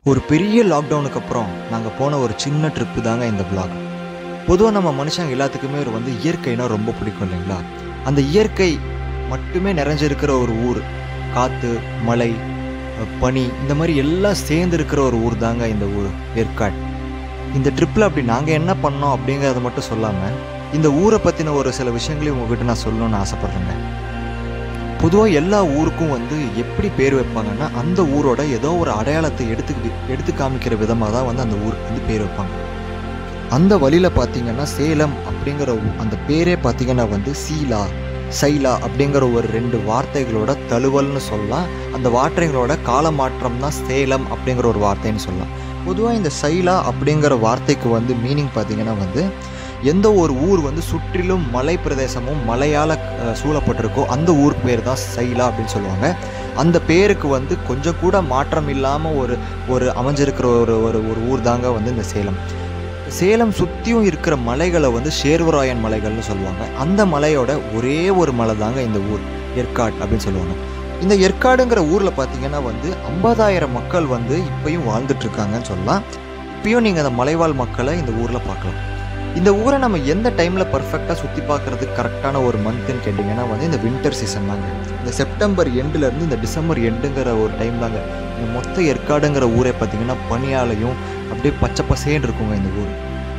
ஒரு பெரிய லாக்டவுனுக்கு அப்புறம் நாங்கள் போன ஒரு சின்ன ட்ரிப்பு தாங்க இந்த vlog பொதுவாக நம்ம மனுஷங்க எல்லாத்துக்குமே ஒரு வந்து இயற்கைனா ரொம்ப பிடிக்கும் இல்லைங்களா அந்த இயற்கை மட்டுமே நிறைஞ்சிருக்கிற ஒரு ஊர் காற்று மலை அஹ், பனி இந்த மாதிரி எல்லாம் சேர்ந்து இருக்கிற ஒரு ஊர் தாங்க இந்த ஊர் ஏற்காடு இந்த ட்ரிப்பில் அப்படி நாங்கள் என்ன பண்ணோம் அப்படிங்கிறத மட்டும் சொல்லாமல் இந்த ஊரை பற்றின ஒரு சில விஷயங்களையும் உங்ககிட்ட நான் சொல்லணும்னு ஆசைப்பட்றேங்க பொதுவாக எல்லா ஊருக்கும் வந்து எப்படி பேர் வைப்பாங்கன்னா அந்த ஊரோட ஏதோ ஒரு அடையாளத்தை எடுத்து எடுத்து காமிக்கிற விதமாக தான் வந்து அந்த ஊருக்கு வந்து பேர் வைப்பாங்க அந்த வழியில் பார்த்தீங்கன்னா சேலம் அப்படிங்கிற ஊ- அந்த பேரே பார்த்தீங்கன்னா வந்து சீலா சைலா அப்படிங்கிற ஒரு ரெண்டு வார்த்தைகளோட தழுவல்னு சொல்லலாம் அந்த வார்த்தைகளோட கால மாற்றம் தான் சேலம் அப்படிங்கிற ஒரு வார்த்தைன்னு சொல்லலாம் பொதுவாக இந்த சைலா அப்படிங்கிற வார்த்தைக்கு வந்து மீனிங் பார்த்தீங்கன்னா வந்து எந்த ஒரு ஊர் வந்து சுற்றிலும் மலை பிரதேசமும் மலையால் அஹ், சூழப்பட்டிருக்கோ அந்த ஊர் பேர் தான் சைலா அப்படின்னு சொல்லுவாங்க அந்த பேருக்கு வந்து கொஞ்சம் கூட மாற்றம் இல்லாமல் ஒரு ஒரு அமைஞ்சிருக்கிற ஒரு ஒரு ஒரு ஊர் தாங்க வந்து இந்த சேலம் சேலம் சுற்றியும் இருக்கிற மலைகளை வந்து சேர்வராயன் மலைகள்னு சொல்லுவாங்க அந்த மலையோட ஒரே ஒரு மலை தாங்க இந்த ஊர் ஏற்காடு அப்படின்னு சொல்லுவாங்க இந்த ஏற்காடுங்கிற ஊரில் பார்த்தீங்கன்னா வந்து ஐம்பதாயிரம் மக்கள் வந்து இப்பயும் வாழ்ந்துட்டு இருக்காங்கன்னு சொல்லலாம் இப்பயும் நீங்கள் அந்த மலைவாழ் மக்களை இந்த ஊரில் பார்க்கலாம் இந்த ஊரை நம்ம எந்த டைமில் பர்ஃபெக்டாக சுற்றி பார்க்குறதுக்கு கரெக்டான ஒரு மந்த்துன்னு கேட்டிங்கன்னா வந்து இந்த வின்டர் சீசன் தாங்க இந்த செப்டம்பர் எண்டுலேருந்து இந்த டிசம்பர் எண்டுங்கிற ஒரு டைம் தாங்க இந்த மொத்த ஏற்காடுங்கிற ஊரே பார்த்தீங்கன்னா பனியாலையும் அப்படியே பச்சை பசேன்னு இருக்குங்க இந்த ஊர்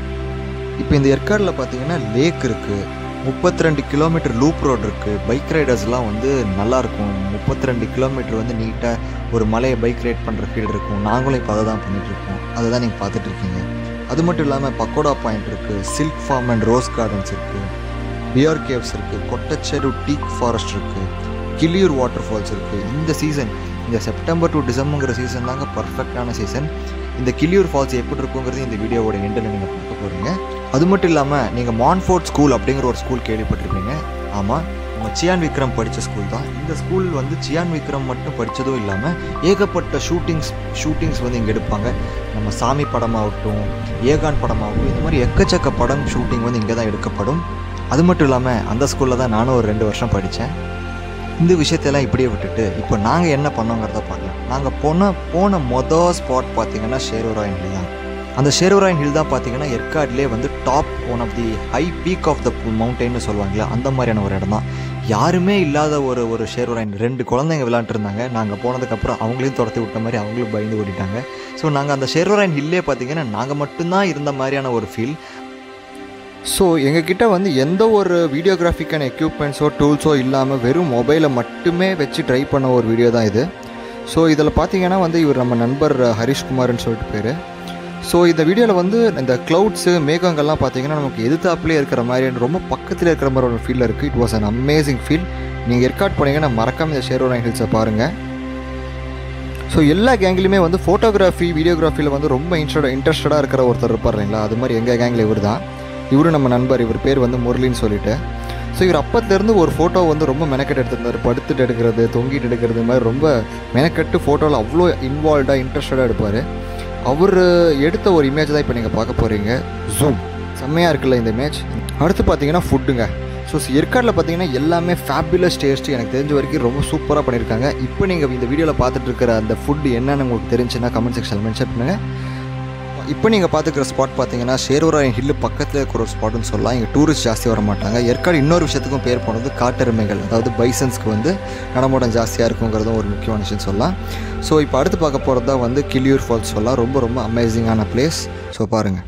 இப்போ இந்த ஏற்காடில் பார்த்தீங்கன்னா லேக் இருக்குது முப்பத்தி ரெண்டு கிலோமீட்டர் லூப் ரோடு இருக்குது பைக் ரைடர்ஸ்லாம் வந்து நல்லா இருக்கும் முப்பத்தி ரெண்டு கிலோமீட்டர் வந்து நீட்டாக ஒரு மலையை பைக் ரைட் பண்ணுற ஃபீல் இருக்கும் நாங்களும் இப்போ அதை தான் பண்ணிகிட்ருக்கோம் அதை தான் நீங்கள் பார்த்துட்டு இருக்கீங்க அது மட்டும் இல்லாமல் பக்கோடா பாயிண்ட் இருக்குது silk farm and rose gardens இருக்குது பியர் கேவ்ஸ் இருக்குது கொட்டச்சேரு டீக் ஃபாரஸ்ட் இருக்குது கிளியூர் வாட்டர் ஃபால்ஸ் இருக்குது இந்த சீசன் இந்த செப்டம்பர் டு டிசம்பர்ங்கிற சீசன் தாங்க பர்ஃபெக்டான சீசன் இந்த கிளியூர் ஃபால்ஸ் எப்படி இருக்குங்கிறது இந்த வீடியோவோட எண்டில் நீங்கள் பார்க்க போகிறீங்க அது மட்டும் இல்லாமல் நீங்கள் மான்ஃபோர்ட் ஸ்கூல் அப்படிங்கிற ஒரு ஸ்கூல் கேள்விப்பட்டிருப்பீங்க ஆமாம் நம்ம சியான் விக்ரம் படித்த ஸ்கூல் தான் இந்த ஸ்கூல் வந்து சியான் விக்ரம் மட்டும் படித்ததும் இல்லாமல் ஏகப்பட்ட ஷூட்டிங்ஸ் ஷூட்டிங்ஸ் வந்து இங்கே எடுப்பாங்க நம்ம சாமி படமாகட்டும் ஏகான் படமாகட்டும் இந்த மாதிரி எக்கச்சக்க படம் ஷூட்டிங் வந்து இங்கே தான் எடுக்கப்படும் அது மட்டும் இல்லாமல் அந்த ஸ்கூலில் தான் நானும் ஒரு ரெண்டு வருஷம் படித்தேன் இந்த விஷயத்தையெல்லாம் இப்படியே விட்டுட்டு இப்போ நாங்கள் என்ன பண்ணோங்கிறத பார்க்கலாம் நாங்கள் போன போன மொதல் ஸ்பாட் பார்த்தீங்கன்னா ஷேரோராயன் ஹில் தான் அந்த ஷேரோராயன் ஹில் தான் பார்த்தீங்கன்னா ஏற்காடுலேயே வந்து top one of the high peak of the மவுண்டெயின்னு சொல்லுவாங்களே அந்த மாதிரியான ஒரு இடம் தான் யாருமே இல்லாத ஒரு ஒரு ஷேரோராயன் ரெண்டு குழந்தைங்க விளாண்டுருந்தாங்க நாங்கள் போனதுக்கப்புறம் அவங்களையும் துரத்தி விட்ட மாதிரி அவங்களும் பயந்து ஓடிட்டாங்க ஸோ நாங்கள் அந்த ஷேரோராயன் ஹில்லே பார்த்தீங்கன்னா நாங்கள் மட்டும்தான் இருந்த மாதிரியான ஒரு ஃபீல் ஸோ எங்ககிட்ட வந்து எந்த ஒரு வீடியோகிராஃபிக்கான எக்யூப்மெண்ட்ஸோ டூல்ஸோ இல்லாமல் வெறும் மொபைலை மட்டுமே வச்சு ட்ரை பண்ண ஒரு வீடியோ தான் இது ஸோ இதில் பார்த்தீங்கன்னா வந்து இவர் நம்ம நண்பர் ஹரிஷ்குமார்னு சொல்லிட்டு பேர் ஸோ இந்த வீடியோவில் வந்து இந்த க்ளவுட்ஸு மேகங்கள்லாம் பார்த்தீங்கன்னா நமக்கு எதிர்த்தாப்புலேயே இருக்கிற மாதிரி ரொம்ப பக்கத்தில் இருக்கிற மாதிரி ஒரு ஃபீல் இருக்குது it was an amazing feel நீங்கள் ரெக்கார்ட் பண்ணீங்கன்னா மறக்காம இந்த ஷேரோரான் ஹில்ஸை பாருங்கள் ஸோ எல்லா கேங்லேயுமே வந்து ஃபோட்டோகிராஃபி வீடியோகிராஃபியில் வந்து ரொம்ப இன்ட்ரெஸ்ட் இன்ட்ரெஸ்டடாக இருக்கிற ஒருத்தர் இருப்பார் இல்லைங்களா அது மாதிரி எங்கள் கேங்கில் இவர் தான் இவரும் நம்ம நண்பர் இவர் பேர் வந்து முரளின்னு சொல்லிட்டு ஸோ இவர் அப்பத்துலேருந்து ஒரு ஃபோட்டோ வந்து ரொம்ப மெனக்கெட்டு எடுத்திருந்தார் படுத்துட்டு எடுக்கிறது தொங்கிட்டு எடுக்கிறது இது மாதிரி ரொம்ப மெனக்கெட்டு ஃபோட்டோவில் அவ்வளோ இன்வால்வ்டாக இன்ட்ரெஸ்டடாக எடுப்பார் அவர் எடுத்த ஒரு இமேஜ் தான் இப்போ நீங்கள் பார்க்க போகிறீங்க ஜூம் செம்மையாக இருக்குல்ல இந்த இமேஜ் அடுத்து பார்த்தீங்கன்னா ஃபுட்டுங்க ஸோ ஏற்காடில் பார்த்தீங்கன்னா எல்லாமே ஃபேபுலஸ் டேஸ்ட் எனக்கு தெரிஞ்ச வரைக்கும் ரொம்ப சூப்பராக பண்ணியிருக்காங்க இப்போ நீங்கள் இந்த வீடியோவில் பார்த்துட்டு இருக்கிற அந்த ஃபுட் என்னன்னு உங்களுக்கு தெரிஞ்சுன்னா கமெண்ட் செக்ஷனில் மென்ஷன் பண்ணுங்கள் இப்போ நீங்கள் பார்த்துக்கிற ஸ்பாட் பார்த்தீங்கன்னா ஷேரோராயன் ஹில்லு பக்கத்தில் இருக்கிற ஒரு ஸ்பாட்னு சொல்லலாம் இங்கே டூரிஸ்ட் ஜாஸ்தி வர மாட்டாங்க ஏற்காடு இன்னொரு விஷயத்துக்கும் பேர் போனது காட்டெருமைகள் அதாவது பைசன்ஸ்க்கு வந்து நடமாட்டம் ஜாஸ்தியாக இருக்குங்கிறதும் ஒரு முக்கியமான விஷயம் சொல்லலாம் ஸோ இப்போ அடுத்து பார்க்க போகிறது தான் வந்து கிளியூர் ஃபால்ஸ் சொல்லலாம் ரொம்ப ரொம்ப அமேசிங்கான பிளேஸ் ஸோ பாருங்கள்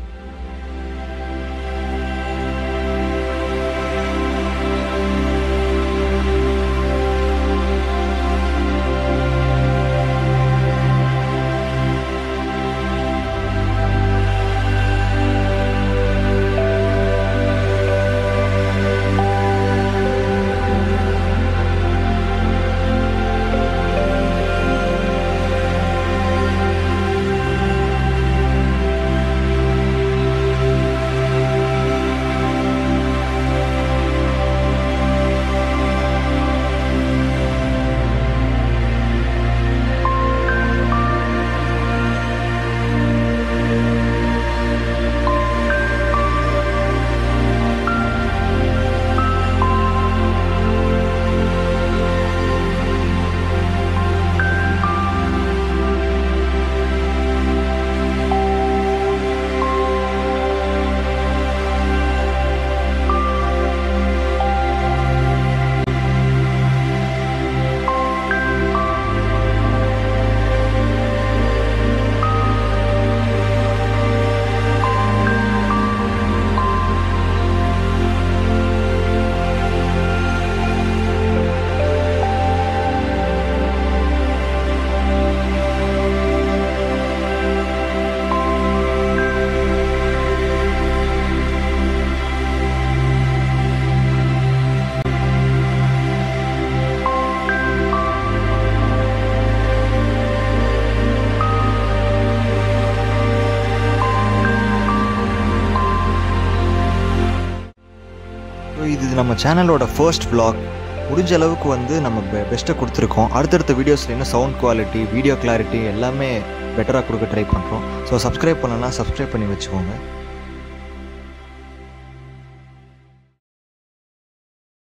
நம்ம சேனலோட ஃபர்ஸ்ட் vlog முடிஞ்ச அளவுக்கு வந்து நம்ம பெ பெஸ்ட்டை கொடுத்துருக்கோம் அடுத்தடுத்த வீடியோஸில் இன்னும் சவுண்ட் குவாலிட்டி வீடியோ கிளாரிட்டி எல்லாமே பெட்டராக கொடுக்க ட்ரை பண்ணுறோம் ஸோ சப்ஸ்கிரைப் பண்ணலன்னா சப்ஸ்கிரைப் பண்ணி வச்சுக்கோங்க